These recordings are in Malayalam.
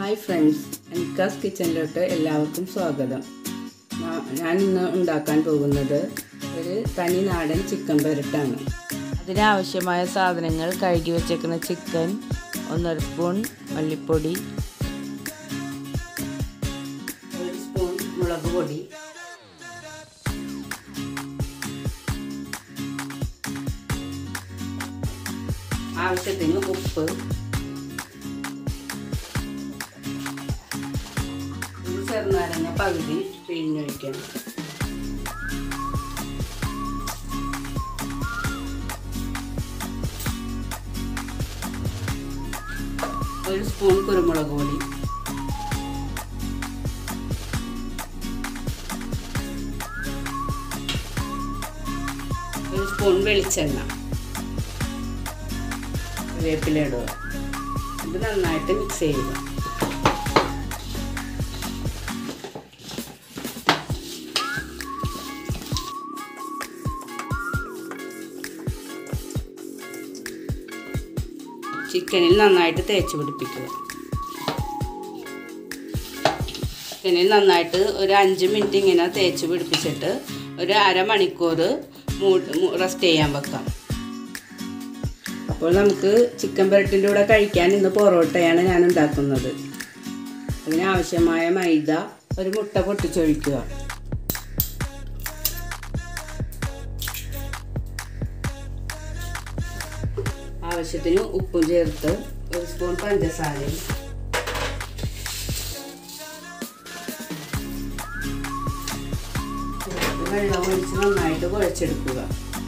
ഹായ് ഫ്രണ്ട്സ് എനിക്കാസ് കിച്ചണിലോട്ട് എല്ലാവർക്കും സ്വാഗതം ഞാ- ഞാൻ ഇന്ന് ഉണ്ടാക്കാൻ പോകുന്നത് ഒരു തനി നാടൻ ചിക്കൻ പെരട്ടാണ് അതിനാവശ്യമായ സാധനങ്ങൾ കഴുകി വെച്ചേക്കുന്ന ചിക്കൻ ഒന്നര സ്പൂൺ മല്ലിപ്പൊടി ഒരു സ്പൂൺ മുളക് പൊടി ആവശ്യത്തിന് ഉപ്പ് ഒരു ചെറുനാരങ്ങ പകുതി പിഴിഞ്ഞൊഴിക്കണം ഒരു സ്പൂൺ കുരുമുളക് പൊടി ഒരു സ്പൂൺ വെളിച്ചെണ്ണ വേപ്പില ഇടുക ഇത് നന്നായിട്ട് മിക്സ് ചെയ്യുക ചിക്കനിൽ നന്നായിട്ട് തേച്ച് പിടിപ്പിക്കുക ചിക്കനിൽ നന്നായിട്ട് ഒരു അഞ്ച് മിനിറ്റ് ഇങ്ങനെ തേച്ച് പിടിപ്പിച്ചിട്ട് ഒരു അരമണിക്കൂർ റെസ്റ്റ് ചെയ്യാൻ വെക്കാം അപ്പോൾ നമുക്ക് ചിക്കൻ പെരട്ടിൻ്റെ കൂടെ കഴിക്കാൻ ഇന്ന് പൊറോട്ടയാണ് ഞാൻ ഉണ്ടാക്കുന്നത് അതിനാവശ്യമായ മൈദ ഒരു മുട്ട പൊട്ടിച്ചൊഴിക്കുക ആവശ്യത്തിന് ഉപ്പും ചേർത്ത് ഒരു സ്പൂൺ പഞ്ചസാരയും ചേർത്ത് വെള്ളം ഒഴിച്ച് നന്നായിട്ട് കുഴച്ചെടുക്കുക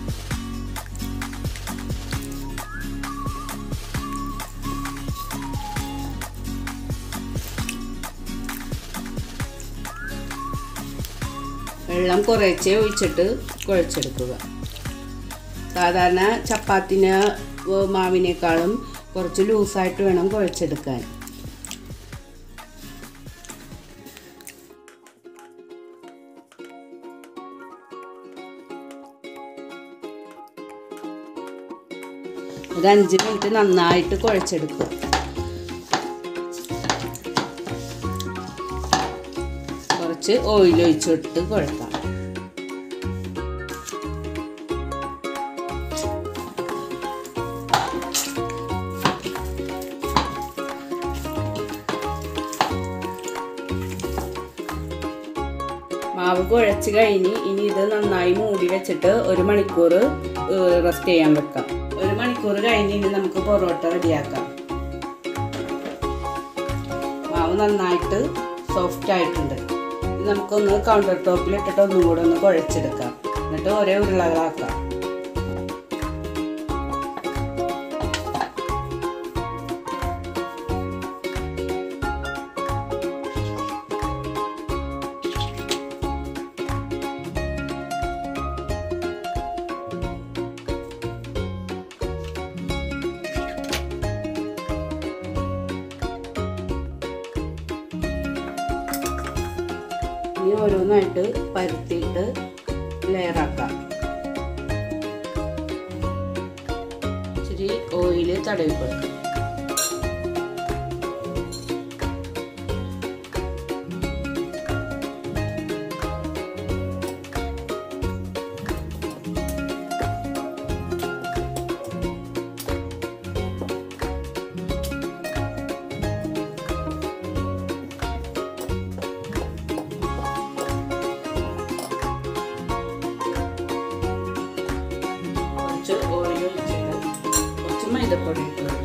വെള്ളം കുറേച്ചേ ഒഴിച്ചിട്ട് കുഴച്ചെടുക്കുക സാധാരണ ചപ്പാത്തിന് മാവിനേക്കാളും കുറച്ച് ലൂസായിട്ട് വേണം കുഴച്ചെടുക്കാൻ ഒരു അഞ്ച് മിനിറ്റ് നന്നായിട്ട് കുഴച്ചെടുക്കുക കുറച്ച് ഓയിൽ ഒഴിച്ചിട്ട് കുഴക്കാം മാവ് കുഴച്ച് കഴിഞ്ഞ് ഇനി ഇത് നന്നായി മൂടി വെച്ചിട്ട് ഒരു മണിക്കൂർ റെസ്റ്റ് ചെയ്യാൻ വെക്കാം ഒരു മണിക്കൂർ കഴിഞ്ഞ് ഇനി നമുക്ക് പൊറോട്ട റെഡിയാക്കാം മാവ് നന്നായിട്ട് സോഫ്റ്റ് ആയിട്ടുണ്ട് ഇത് നമുക്കൊന്ന് കൗണ്ടർ ടോപ്പിൽ ഇട്ടിട്ട് ഒന്നും കൂടെ ഒന്ന് കുഴച്ചെടുക്കാം എന്നിട്ട് ഒരേ ഉരുളകളാക്കാം ഇനി ഓരോന്നായിട്ട് പരത്തിയിട്ട് ലെയറാക്കാം ഇച്ചിരി ഓയിൽ തടവി കൊടുക്കാം കുറച്ച് ഓയിൽ ഒഴിച്ചിട്ട് കുറച്ച് മൈദപ്പൊടി ഇട്ട് കൊടുക്കാം.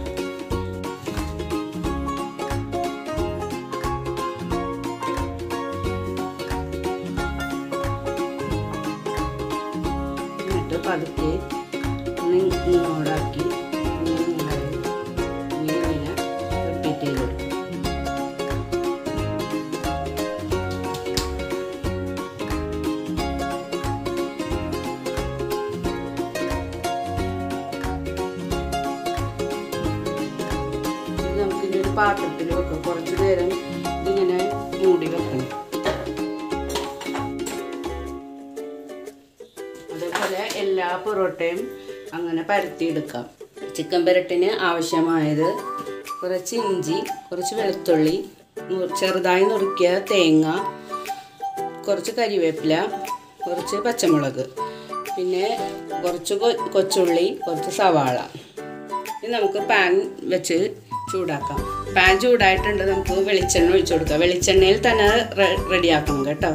എന്നിട്ട് പതുക്കെ ഒന്ന് ഇങ്ങോട്ടാക്കി ഇങ്ങനെ ഇങ്ങനെ ഇങ്ങനെ റിപ്പീറ്റ് ചെയ്ത് കൊടുക്കും ഇത് നമുക്കിനി ഒരു പാത്രത്തിൽ വെക്കാം കുറച്ച് നേരം ഇതിങ്ങനെ മൂടി വെക്കണം അതേപോലെ എല്ലാ പൊറോട്ടയും അങ്ങനെ പരത്തിയെടുക്കാം ചിക്കൻ പെരട്ടിന് ആവശ്യമായത് കുറച്ച് ഇഞ്ചി കുറച്ച് വെളുത്തുള്ളി നു- ചെറുതായി നുറുക്കിയ തേങ്ങ കുറച്ച് കരിവേപ്പില കുറച്ച് പച്ചമുളക് പിന്നെ കുറച്ച് കൊ- കൊച്ചുള്ളി കുറച്ച് സവാള ഇനി നമുക്ക് പാൻ വെച്ച് ചൂടാക്കാം പാൻ ചൂടായിട്ടുണ്ട് നമുക്ക് വെളിച്ചെണ്ണ ഒഴിച്ചു കൊടുക്കാം വെളിച്ചെണ്ണയിൽ തന്നെ റെ- റെഡിയാക്കണം കേട്ടോ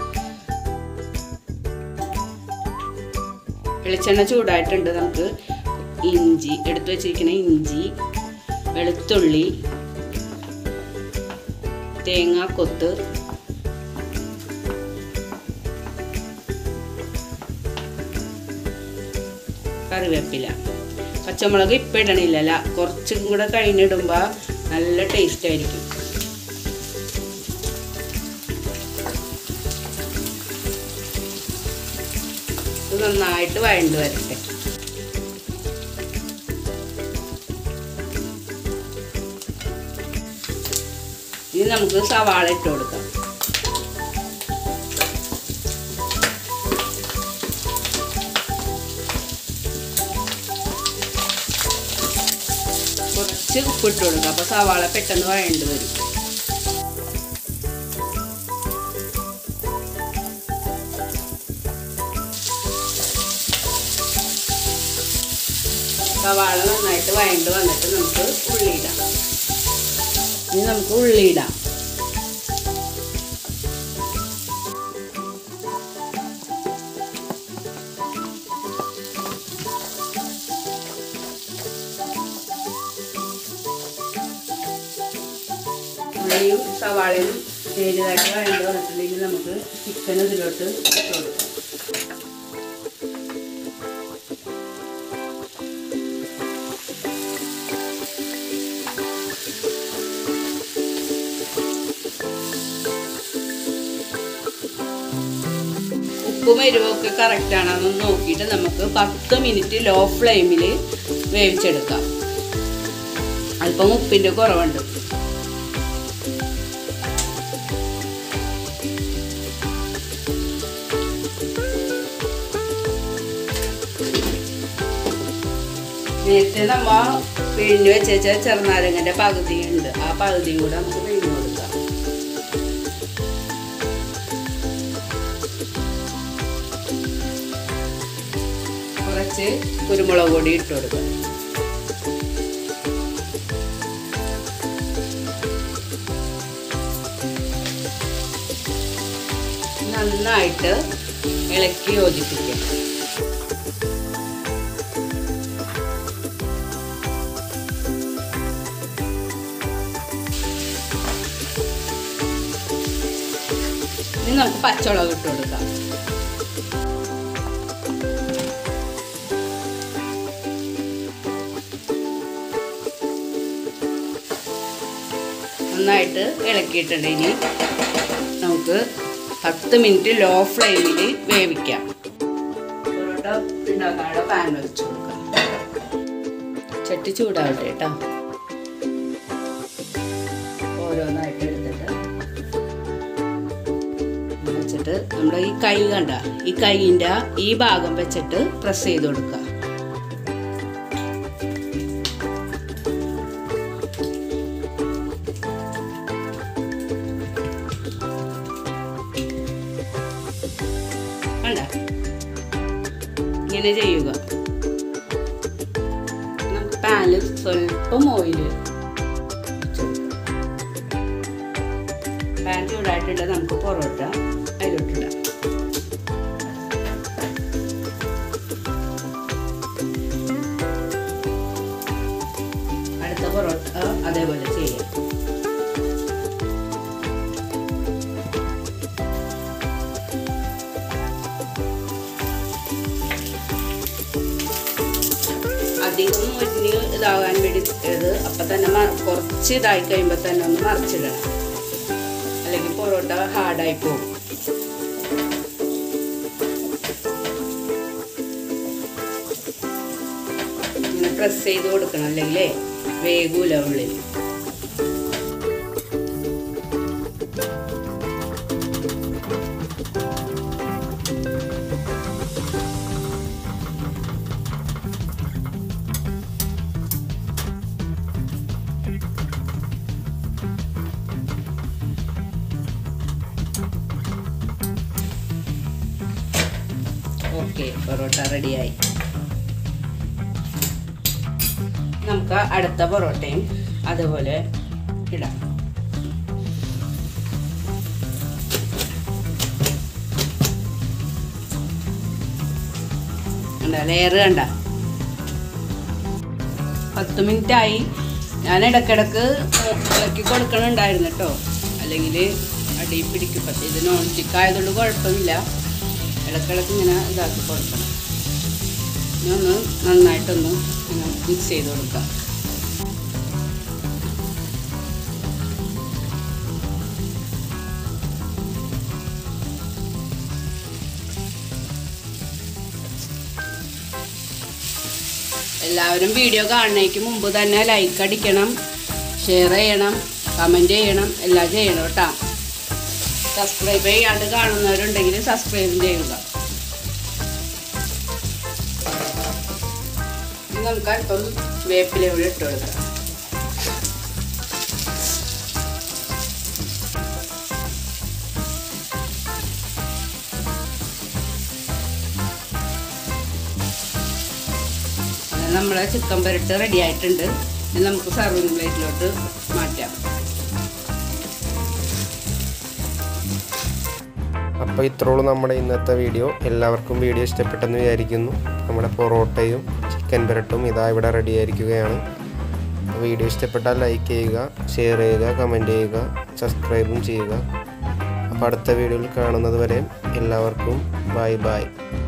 വെളിച്ചെണ്ണ ചൂടായിട്ടുണ്ട് നമുക്ക് ഇഞ്ചി എടുത്തു വെച്ചിരിക്കുന്ന ഇഞ്ചി വെളുത്തുള്ളി തേങ്ങാക്കൊത്ത് കറിവേപ്പില പച്ചമുളക് ഇപ്പം ഇടണില്ല കുറച്ചും കൂടെ കഴിഞ്ഞിടുമ്പോൾ നല്ല ടേസ്റ്റ് ആയിരിക്കും ഇത് നന്നായിട്ട് വഴണ്ട് വരട്ടെ ഇനി നമുക്ക് സവാള ഇട്ട് കൊടുക്കാം കുറച്ച് ഉപ്പിട്ട് കൊടുക്കുക അപ്പോൾ സവാള പെട്ടെന്ന് വഴണ്ട് വരും സവാള നന്നായിട്ട് വഴണ്ട് വന്നിട്ട് നമുക്ക് ഉള്ളിയിടാം ഇനി നമുക്ക് ഉള്ളിയിടാം ഉള്ളിയും സവാളയും നേരിയതായിട്ട് വഴണ്ട് വന്നിട്ടുണ്ടെങ്കിൽ നമുക്ക് ചിക്കൻ ഇതിലോട്ട് ഇട്ട് കൊടുക്കാം ഉപ്പും എരിവും ഒക്കെ കറക്റ്റ് ആണെന്ന് നോക്കിയിട്ട് നമുക്ക് പത്ത് മിനിറ്റ് ലോ ഫ്ലെയിമിൽ വേവിച്ചെടുക്കാം അല്പം ഉപ്പിൻ്റെ കുറവുണ്ട് നേരത്തെ നമ്മ പിഴിഞ്ഞ് വെച്ച ചെറുനാരങ്ങൻ്റെ പകുതി ഉണ്ട് ആ പകുതിയും കൂടെ നമുക്ക് പിഴിഞ്ഞ് കൊടുക്കാം കുറച്ച് കുരുമുളക് പൊടി ഇട്ട് കൊടുക്കാം നന്നായിട്ട് ഇളക്കി യോജിപ്പിക്കാം ഇനി നമുക്ക് പച്ചമുളക് ഇട്ട് കൊടുക്കാം നന്നായിട്ട് ഇളക്കിയിട്ടുണ്ട് ഇനി നമുക്ക് പത്ത് മിനിറ്റ് ലോ ഫ്ലെയിമിൽ വേവിക്കാം പൊറോട്ട ഉണ്ടാക്കാനുള്ള പാൻ വെച്ച് കൊടുക്കാം ചട്ടി ചൂടാവട്ടെ കേട്ടോ ഓരോന്നായിട്ട് എടുത്തിട്ട് വെച്ചിട്ട് നമ്മുടെ ഈ കൈ കണ്ട ഈ കൈയിൻ്റെ ഈ ഭാഗം വെച്ചിട്ട് പ്രസ് ചെയ്ത് കൊടുക്കുക കണ്ട ഇങ്ങനെ ചെയ്യുക നമുക്ക് പാനിൽ സ്വല്പം ഓയിൽ പാൻ ചൂടായിട്ടുണ്ട് നമുക്ക് പൊറോട്ട അതിലോട്ടിടാം അടുത്ത പൊറോട്ട അതേപോലെ ചെയ്യാം അധികം മുരിഞ്ഞ് ഇതാകാൻ വേണ്ടി ഇത് അപ്പം തന്നെ മ- കുറച്ച് ഇതായി കഴിയുമ്പോൾ തന്നെ ഒന്ന് മറിച്ചിടണം അല്ലെങ്കിൽ പൊറോട്ട ഹാർഡായി പോകും ഇങ്ങനെ പ്രസ് ചെയ്ത് കൊടുക്കണം അല്ലെങ്കിൽ വേഗൂല ഉള്ളിൽ ഓക്കെ പൊറോട്ട റെഡിയായി നമുക്ക് അടുത്ത പൊറോട്ടയും അതുപോലെ ഇടാം കണ്ട ലെയർ കണ്ട പത്ത് മിനിറ്റ് ആയി ഞാൻ ഇടക്കിടക്ക് ഇളക്കി കൊടുക്കണുണ്ടായിരുന്നു കേട്ടോ അല്ലെങ്കിൽ അടി പിടിക്കും പക്ഷേ ഇത് നോൺ സ്റ്റിക്ക് ആയതുകൊണ്ട് കുഴപ്പമില്ല ഇടക്കിടക്ക് ഇങ്ങനെ ഇതാക്കി കൊടുക്കണം ഇനി ഒന്ന് നന്നായിട്ടൊന്ന് ഇങ്ങനെ മിക്സ് ചെയ്ത് കൊടുക്കാം എല്ലാവരും വീഡിയോ കാണുന്നതിന് മുമ്പ് തന്നെ ലൈക്ക് അടിക്കണം ഷെയർ ചെയ്യണം കമൻറ്റ് ചെയ്യണം എല്ലാം ചെയ്യണം കേട്ടോ സബ്സ്ക്രൈബ് ചെയ്യാണ്ട് കാണുന്നവരുണ്ടെങ്കിൽ സബ്സ്ക്രൈബ് ചെയ്യുക ഇനി നമുക്ക് അല്പം വേപ്പില ഇവിടെ ഇട്ട് കൊടുക്കാം അങ്ങനെ നമ്മളെ ചിക്കൻ പുരട്ട് റെഡി ആയിട്ടുണ്ട് ഇനി നമുക്ക് സർവിങ് പ്ലേറ്റിലോട്ട് മാറ്റാം അപ്പോൾ ഇത്രയോളം നമ്മുടെ ഇന്നത്തെ വീഡിയോ എല്ലാവർക്കും വീഡിയോ ഇഷ്ടപ്പെട്ടെന്ന് വിചാരിക്കുന്നു നമ്മുടെ പൊറോട്ടയും ചിക്കൻ പുരട്ടും ഇതാ ഇവിടെ റെഡി ആയിരിക്കുകയാണ് വീഡിയോ ഇഷ്ടപ്പെട്ടാൽ ലൈക്ക് ചെയ്യുക ഷെയർ ചെയ്യുക കമൻറ്റ് ചെയ്യുക സബ്സ്ക്രൈബും ചെയ്യുക അപ്പോൾ അടുത്ത വീഡിയോയിൽ കാണുന്നത് വരെ എല്ലാവർക്കും ബൈ ബൈ